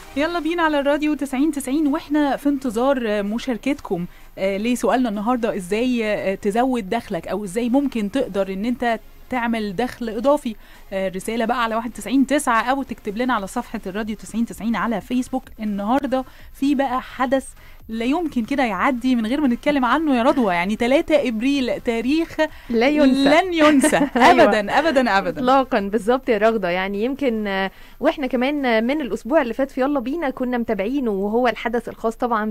يلا بينا على الراديو 90 90 واحنا في انتظار مشاركتكم آه، لسؤالنا النهارده ازاي آه، تزود دخلك او ازاي ممكن تقدر ان انت تعمل دخل اضافي آه، رساله بقى على 91 9 او تكتب لنا على صفحه الراديو 90 90 على فيسبوك النهارده في بقى حدث لا يمكن كده يعدي من غير ما نتكلم عنه يا رضوى يعني 3 ابريل تاريخ لا ينسى لن ينسى ابدا ابدا ابدا اطلاقا بالظبط يا رغده يعني يمكن آه، واحنا كمان آه، من الاسبوع اللي فات في يلا بينا كنا متابعينه وهو الحدث الخاص طبعا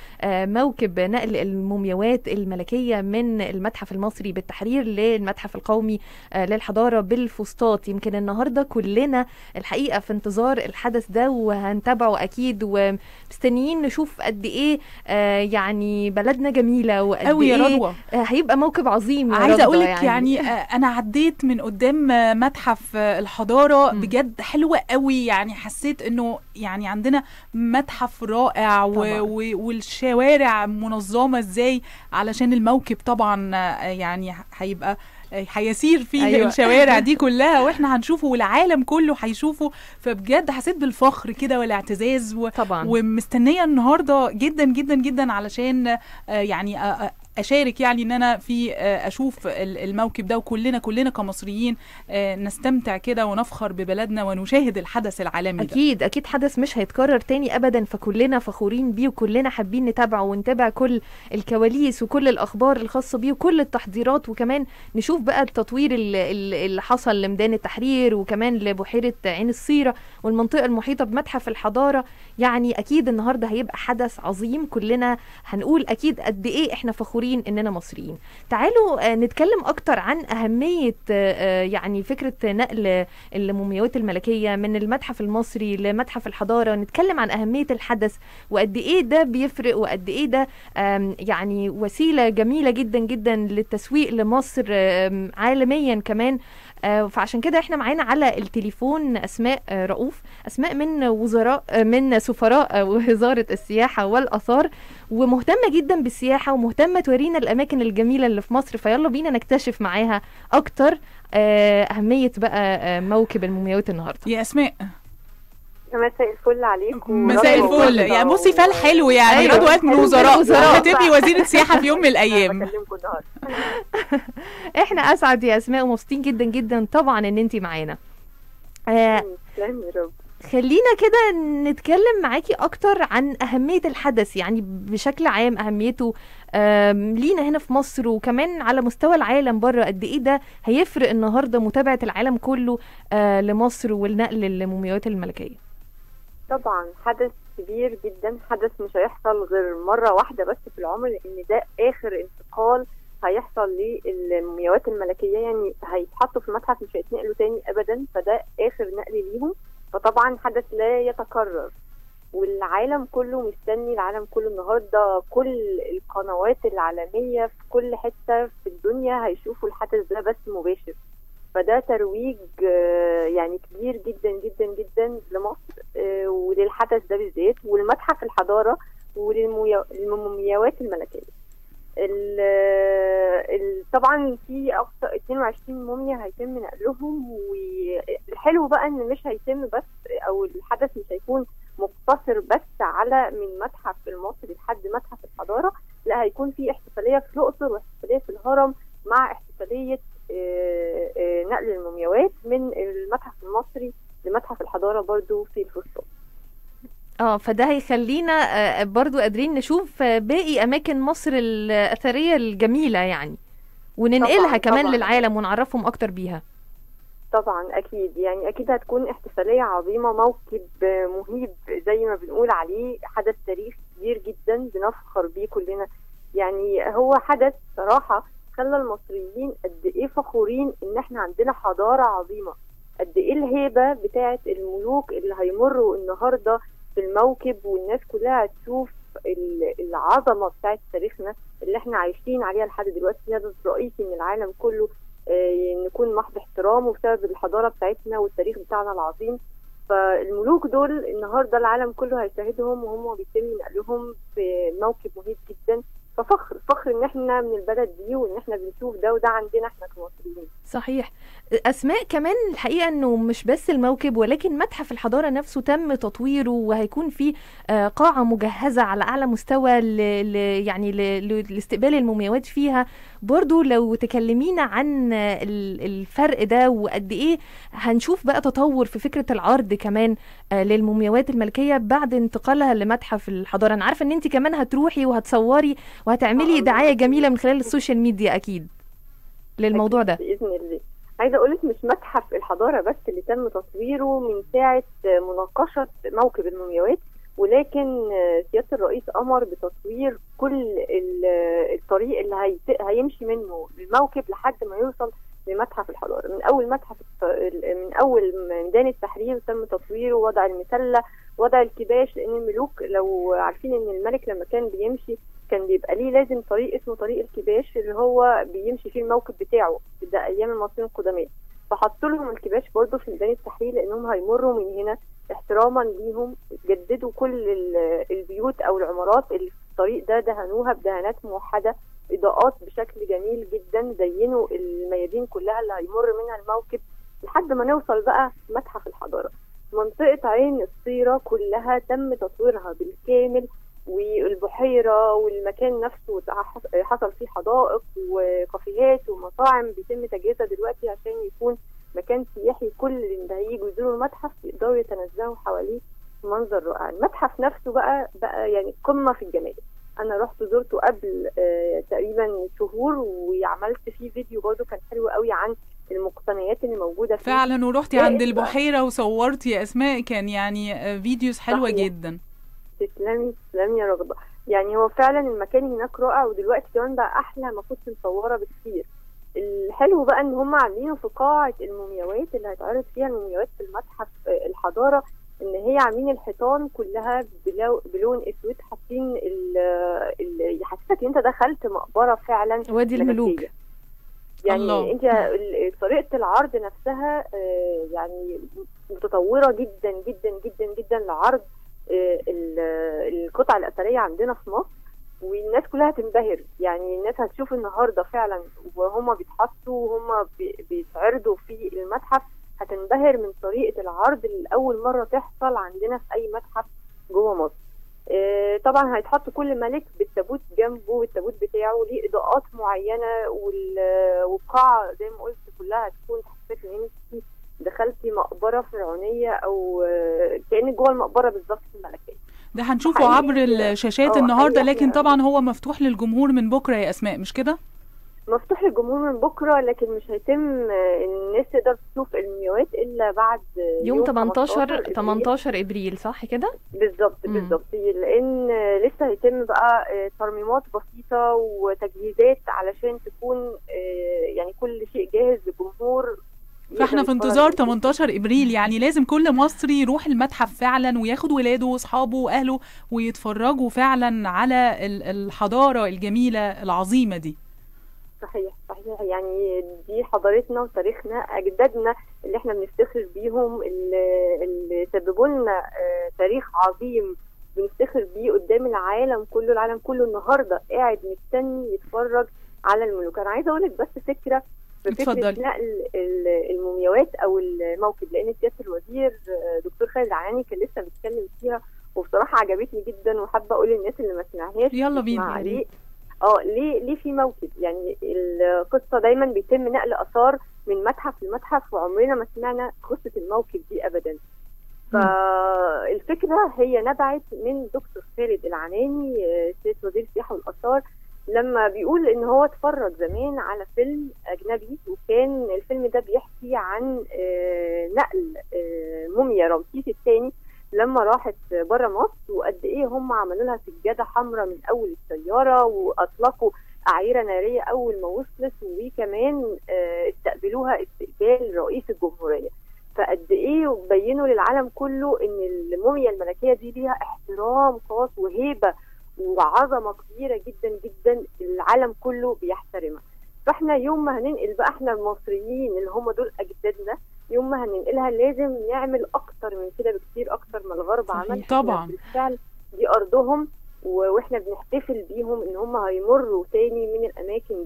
بموكب نقل المومياوات الملكيه من المتحف المصري بالتحرير للمتحف القومي آه، للحضاره بالفسطاط يمكن النهارده كلنا الحقيقه في انتظار الحدث ده وهنتابعه اكيد ومستنيين نشوف قد ايه آه، يعني بلدنا جميله وقد قوي يا ايه رضوى آه، هيبقى موكب عظيم يا عايزه رغدة اقول لك يعني, آه، انا عديت من قدام آه، متحف آه، الحضاره مم. بجد حلوه قوي يعني حسيت انه يعني عندنا متحف رائع و طبعاً. و والشوارع منظمه ازاي علشان الموكب طبعا آه، يعني هيبقى آه، هيسير فيه أيوة. أيوة. الشوارع دي كلها واحنا هنشوفه والعالم كله هيشوفه فبجد حسيت بالفخر كده والاعتزاز و... طبعا ومستنيه النهارده جدا جدا جدا علشان آه، يعني آه، آه، اشارك يعني ان انا في آه، اشوف ال- الموكب ده وكلنا كلنا كمصريين آه، نستمتع كده ونفخر ببلدنا ونشاهد الحدث العالمي ده اكيد اكيد حدث مش هيتكرر تاني ابدا فكلنا فخورين بيه وكلنا حابين نتابعه ونتابع كل الكواليس وكل الاخبار الخاصه بيه وكل التحضيرات وكمان نشوف بقى التطوير ال- ال- اللي حصل لميدان التحرير وكمان لبحيره عين الصيره والمنطقه المحيطه بمتحف الحضاره يعني اكيد النهارده هيبقى حدث عظيم كلنا هنقول اكيد قد ايه احنا فخورين اننا مصريين تعالوا آه، نتكلم اكتر عن اهميه آه، آه، يعني فكره نقل المومياوات الملكيه من المتحف المصري لمتحف الحضاره نتكلم عن اهميه الحدث وقد ايه ده بيفرق وقد ايه ده آم، يعني وسيله جميله جدا جدا للتسويق لمصر آم، عالميا كمان آه، فعشان كده احنا معانا على التليفون اسماء آه، رؤوف اسماء من وزراء آه، من سفراء آه، وزاره السياحه والاثار ومهتمه جدا بالسياحه ومهتمه تورينا الاماكن الجميله اللي في مصر فيلا بينا نكتشف معاها اكتر آه، اهميه بقى آه، موكب المومياوات النهارده يا اسماء مساء الفل عليكم مساء رضوى الفل وردة يعني بصي فال و- حلو يعني أيوة. رضوى من حلو وزراء وزراء. هتبقي وزيره سياحه في يوم من أنا الايام بكلمكم النهارده احنا اسعد يا اسماء ومبسوطين جدا جدا طبعا ان انت معانا آه تسلمي يا رب خلينا كده نتكلم معاكي اكتر عن اهمية الحدث يعني بشكل عام اهميته آم، لينا هنا في مصر وكمان على مستوى العالم بره قد ايه ده هيفرق النهارده متابعة العالم كله آه، لمصر والنقل للمومياوات الملكية طبعا حدث كبير جدا حدث مش هيحصل غير مرة واحدة بس في العمر لأن ده آخر انتقال هيحصل للمومياوات الملكية يعني هيتحطوا في المتحف مش هيتنقلوا تاني أبدا فده آخر نقل ليهم فطبعا حدث لا يتكرر والعالم كله مستني العالم كله النهارده كل القنوات العالمية في كل حتة في الدنيا هيشوفوا الحدث ده بس مباشر فده ترويج آه، يعني كبير جدا جدا جدا لمصر آه، وللحدث ده بالذات ولمتحف الحضاره وللمومياوات الملكيه ال- ال- طبعا في اكتر 22 موميا هيتم نقلهم والحلو بقى ان مش هيتم بس او الحدث مش هيكون مقتصر بس على من متحف المصري لحد متحف الحضاره لا هيكون في احتفاليه في الاقصر واحتفاليه في الهرم مع احتفاليه آه، آه، نقل المومياوات من المتحف المصري لمتحف الحضاره برضو في الفسطاط اه فده هيخلينا آه، برضو قادرين نشوف آه، باقي اماكن مصر الاثرية الجميلة يعني وننقلها طبعاً، كمان طبعاً. للعالم ونعرفهم اكتر بيها طبعا اكيد يعني اكيد هتكون احتفاليه عظيمه موكب مهيب زي ما بنقول عليه حدث تاريخي كبير جدا بنفخر بيه كلنا يعني هو حدث صراحه خلى المصريين قد ايه فخورين ان احنا عندنا حضاره عظيمه قد ايه الهيبه بتاعه الملوك اللي هيمروا النهارده في الموكب والناس كلها هتشوف ال- العظمه بتاعه تاريخنا اللي احنا عايشين عليها لحد دلوقتي هدف رئيسي من العالم كله آه، نكون محض احترام وبسبب الحضاره بتاعتنا والتاريخ بتاعنا العظيم فالملوك دول النهارده العالم كله هيشاهدهم وهم بيتم نقلهم في موكب مهيب جدا ففخر فخر ان احنا من البلد دي وان احنا بنشوف ده وده عندنا احنا كمصريين صحيح اسماء كمان الحقيقه انه مش بس الموكب ولكن متحف الحضاره نفسه تم تطويره وهيكون في آه، قاعه مجهزه على اعلى مستوى ل... ل... يعني ل... ل... لاستقبال المومياوات فيها برضو لو تكلمينا عن آه، ال- الفرق ده وقد ايه هنشوف بقى تطور في فكره العرض كمان آه، للمومياوات الملكيه بعد انتقالها لمتحف الحضاره انا عارفه ان انت كمان هتروحي وهتصوري وهتعملي آه، دعايه جميله من خلال السوشيال ميديا اكيد للموضوع ده باذن الله عايزه اقول لك مش متحف الحضاره بس اللي تم تطويره من ساعه مناقشه موكب المومياوات ولكن سياده الرئيس امر بتطوير كل ال- الطريق اللي هيت- هيمشي منه الموكب لحد ما يوصل لمتحف الحضاره من اول متحف الت- من اول ميدان التحرير تم تطويره وضع المسله وضع الكباش لان الملوك لو عارفين ان الملك لما كان بيمشي كان بيبقى ليه لازم طريق اسمه طريق الكباش اللي هو بيمشي فيه الموكب بتاعه ده ايام المصريين القدماء فحطوا لهم الكباش برضه في ميدان التحرير لانهم هيمروا من هنا احتراما ليهم جددوا كل ال- البيوت او العمارات اللي في الطريق ده دهنوها بدهانات موحده اضاءات بشكل جميل جدا زينوا الميادين كلها اللي هيمر منها الموكب لحد ما نوصل بقى متحف الحضاره منطقه عين الصيره كلها تم تطويرها بالكامل والبحيره والمكان نفسه تح- حصل فيه حدائق وكافيهات ومطاعم بيتم تجهيزها دلوقتي عشان يكون مكان سياحي كل اللي هيجوا يزوروا المتحف يقدروا يتنزهوا حواليه في منظر رائع المتحف نفسه بقى بقى يعني قمه في الجمال انا رحت زرته قبل آه تقريبا شهور وعملت فيه فيديو برضه كان حلو قوي عن المقتنيات اللي موجوده فيه فعلا ورحتي إيه عند بقى؟ البحيره وصورتي يا اسماء كان يعني آه، فيديوز حلوه صحيح. جدا تسلمي تسلمي يا رغدة يعني هو فعلا المكان هناك رائع ودلوقتي كمان بقى احلى ما كنت مصوره بكتير الحلو بقى ان هم عاملينه في قاعه المومياوات اللي هيتعرض فيها المومياوات في المتحف آه، الحضاره ان هي عاملين الحيطان كلها بلو- بلون اسود حاطين ال- ال- يحسسك ان انت دخلت مقبره فعلا وادي الملوك ملكية. يعني الله. انت ال- طريقه العرض نفسها آه، يعني متطوره جدا جدا جدا جدا لعرض آه، ال- القطع الاثريه عندنا في مصر والناس كلها تنبهر يعني الناس هتشوف النهارده فعلا وهم بيتحطوا وهم بي- بيتعرضوا في المتحف هتنبهر من طريقه العرض اللي لاول مره تحصل عندنا في اي متحف جوه مصر آه، طبعا هيتحط كل ملك بالتابوت جنبه والتابوت بتاعه ليه اضاءات معينه وال- والقاعه زي ما قلت كلها هتكون تحسسك ان انت دخلتي مقبره فرعونيه او آه، كانك جوه المقبره بالظبط في الملكيه ده هنشوفه حقيقي عبر كده. الشاشات اه، النهارده حقيقي لكن احنا- طبعا هو مفتوح للجمهور من بكره يا اسماء مش كده مفتوح للجمهور من بكره لكن مش هيتم آه، الناس تقدر تشوف المومياوات الا بعد آه، يوم 18 إبريل. 18 ابريل صح كده بالظبط مم. بالظبط لان لسه هيتم بقى آه، ترميمات بسيطه وتجهيزات علشان تكون آه، يعني كل شيء جاهز للجمهور فاحنا يقدر في يتفرج انتظار فيه. 18 ابريل يعني لازم كل مصري يروح المتحف فعلا وياخد ولاده واصحابه واهله ويتفرجوا فعلا على ال- الحضاره الجميله العظيمه دي صحيح صحيح يعني دي حضارتنا وتاريخنا اجدادنا اللي احنا بنفتخر بيهم اللي, اللي سببوا لنا آه، تاريخ عظيم بنفتخر بيه قدام العالم كله العالم كله النهارده قاعد مستني يتفرج على الملوك انا عايزه اقول لك بس فكره في فكره اتفضلي. نقل ال- المومياوات او الموكب لان سياده الوزير آه، دكتور خالد العياني كان لسه بيتكلم فيها وبصراحه عجبتني جدا وحابه اقول للناس اللي ما سمعهاش يلا بينا، تسمع يا ليه ريت. اه ليه ليه في موكب يعني القصه دايما بيتم نقل اثار من متحف لمتحف وعمرنا ما سمعنا قصه الموكب دي ابدا فالفكره هي نبعت من دكتور خالد العناني آه، سياده وزير السياحه والاثار لما بيقول ان هو اتفرج زمان على فيلم اجنبي وكان الفيلم ده بيحكي عن آه، نقل آه، موميا رمسيس الثاني لما راحت بره مصر وقد ايه هم عملوا لها سجاده حمراء من اول السياره واطلقوا اعيره ناريه اول ما وصلت وكمان آه، استقبلوها استقبال رئيس الجمهوريه فقد ايه بينوا للعالم كله ان الموميا الملكيه دي ليها احترام خاص وهيبه وعظمه كبيره جدا جدا العالم كله بيحترمها فاحنا يوم ما هننقل بقى احنا المصريين اللي هم دول اجدادنا يوم ما هننقلها لازم نعمل اكتر من كده بكتير اكتر ما الغرب صحيح. عمل إحنا طبعاً. بالفعل دي ارضهم و- واحنا بنحتفل بيهم ان هم هيمروا تاني من الاماكن دي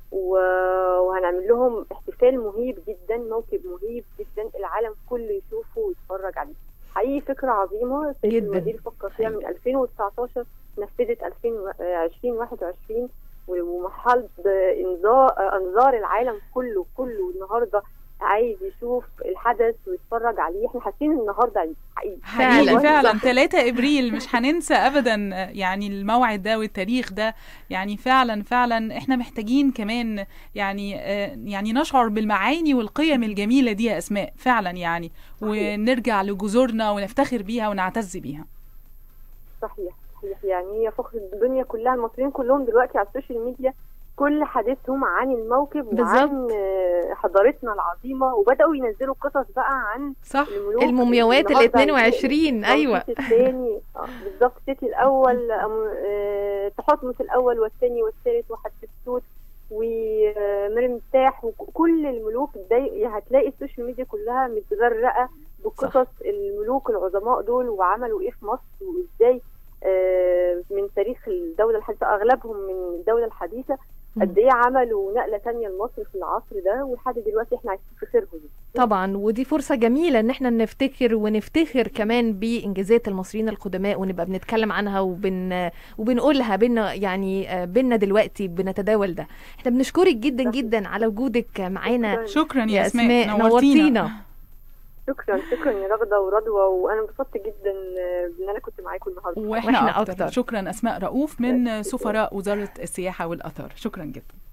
و- وهنعمل لهم احتفال مهيب جدا موكب مهيب جدا العالم كله يشوفه ويتفرج عليه حقيقي فكرة عظيمة سيد جداً. الوزير فكر فيها من 2019 نفذت 2021 ومحل انذار انظار العالم كله كله النهارده عايز يشوف الحدث ويتفرج عليه احنا حاسين النهارده عيد حقيقي حقيقي فعلاً. فعلا 3 ابريل مش هننسى ابدا يعني الموعد ده والتاريخ ده يعني فعلا فعلا احنا محتاجين كمان يعني آه، يعني نشعر بالمعاني والقيم الجميله دي يا اسماء فعلا يعني ونرجع لجذورنا ونفتخر بيها ونعتز بيها صحيح صحيح يعني هي فخر الدنيا كلها المصريين كلهم دلوقتي على السوشيال ميديا كل حديثهم عن الموكب وعن بالظبط. آه، حضارتنا العظيمه وبداوا ينزلوا قصص بقى عن صح الملوك المومياوات ال النهاردة 22 ايوه رمسيس الثاني آه، بالظبط سيتي الاول أم- آه، تحتمس الاول والثاني والثالث وحتشبسوت ومريم تاح وكل الملوك داي هتلاقي السوشيال ميديا كلها متغرقه بقصص الملوك العظماء دول وعملوا ايه في مصر وازاي آه، من تاريخ الدوله الحديثه اغلبهم من الدوله الحديثه قد ايه عملوا نقله تانية لمصر في العصر ده ولحد دلوقتي احنا عايشين في خيرهم طبعا ودي فرصة جميلة ان احنا نفتكر ونفتخر كمان بانجازات المصريين القدماء ونبقى بنتكلم عنها وبن وبنقولها بينا يعني آه، بينا دلوقتي بنتداول ده احنا بنشكرك جدا صحيح. جدا على وجودك معانا شكرا يا, يا اسماء, اسماء نورتينا نورتينا شكرا شكرا يا رغده ورضوى وانا انبسطت جدا آه، ان انا كنت معاكم النهارده واحنا, وإحنا أكتر. أكتر. شكرا اسماء رؤوف من سفراء وزاره السياحه والاثار شكرا جدا